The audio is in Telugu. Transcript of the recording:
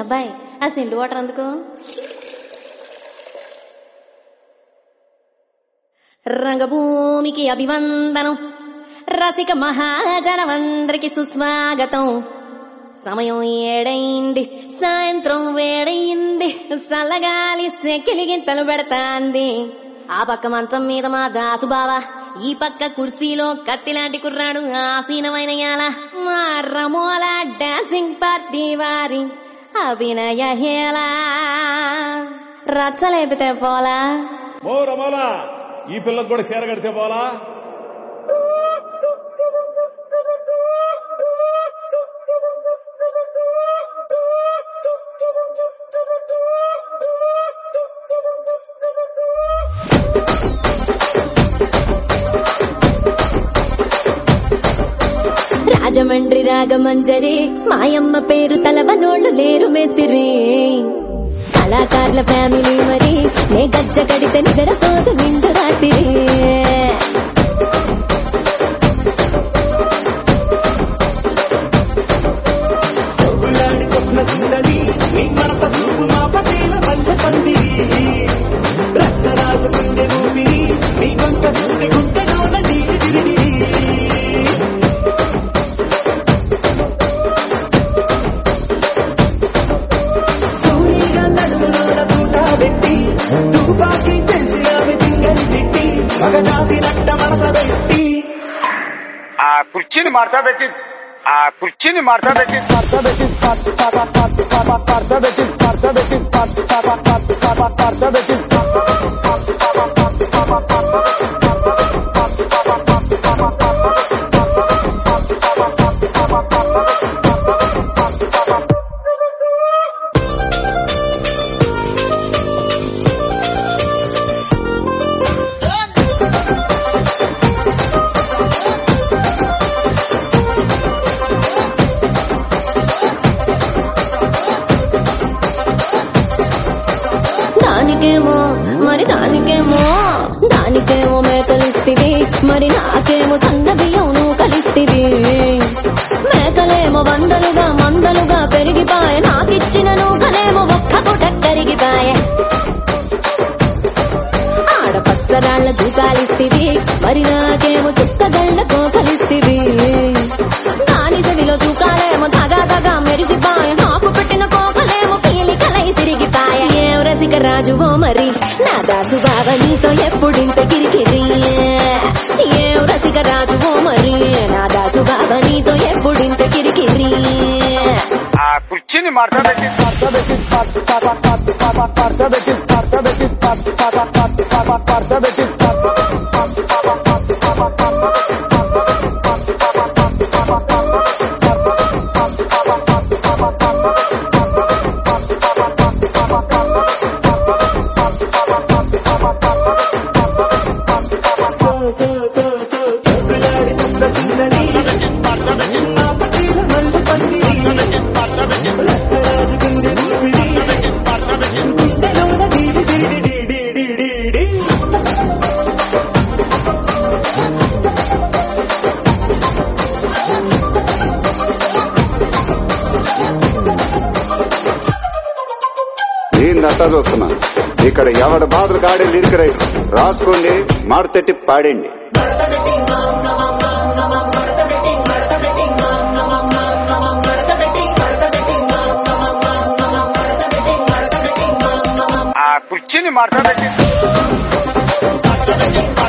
అబ్బాయి ఆ సిండు వాటర్ అందుకో రంగభూమికి అభివందనం రసిక మహాజనమందరికి సుస్వాగతం సమయం ఏడైంది సాయంత్రం వేడయింది చల్లగాలి సెకిలిగింతలు పెడతాంది ఆ పక్క మంచం మీద మా దాసు బావా ఈ పక్క కుర్చీలో కత్తిలాంటి కుర్రాడు ఆసీనమైన యాల మా రమోల డాన్సింగ్ పార్టీ వారి అభినయ హేళ రచ్చలేపితే పోలా ఓ రమాలా ఈ పిల్లకు కూడా చీర కడితే పోలా రాజమండ్రి రాగమంజరి మాయమ్మ పేరు తలవనోళ్ళు లేరు మేస్తిరి కళాకారుల ఫ్యామిలీ మరి నే గజ్జ కడితే నిద్రపోదు నిండు రాత్రి సొగులాడి స్వప్న సుందరి నీ మడత చూపు మా పటేల మల్లె పందిరి రచ్చరాజ గుండె ఊపిరి నీ వంక గుండె గుండెలోన నీరు డిరిడిరి తూనీగా నడుములోన తూట పెట్టి తుపాకి తెలిసి ఆమె తింగని చిట్టి మగజాతి నట్ట మనస పెట్టి ఆ కుర్చీని మార్చబెట్టి ఆ కుర్చీని మార్చబెట్టి దానికేమో మరి దానికేమో దానికేమో మేకలిస్తివి మరి నాకేమో సన్న బియ్యం నువ్వు కలిస్తివి మేకలేమో వందలుగా మందలుగా పెరిగిపాయ నాకిచ్చిన నూకలేమో ఒక్క పూట కరిగిపాయ ఆడపచ్చరాళ్ల చూకాలిస్తివి మరి నాకేమో చుక్కగళ్ళ కోకలిస్తివి దాని చెవిలో చూకాలేమో తగా తగా మెరిసిపాయ నాకు పెట్టిన కోకలేమో పీలికలై తిరిగిపాయ ఏం రసిక రాజువో మరి నా దాసు బావ నీతో ఎప్పుడింత కిరికిరి ఏం రసిక రాజువో మరి నా దాసు బావ నీతో ఎప్పుడింత కిరికిరి ఆ కుర్చీని మార్చబెట్టి సో సో సో సో సొగులాడి స్వప్న సుందరి నా పటేల మల్లె పందిరి రచ్చరాజ గుండె ఊపిరి గుండెలోన డీడి డీడి డీడి డీడి డీ ఏందంతా చూస్తున్నా ఇక్కడ ఎవడి బాధలు గాడి లిరిక్ రైటర్ రాసుకోండి మాడతెట్టి పాడండి ఆ కుర్చీని మార్చబెట్టి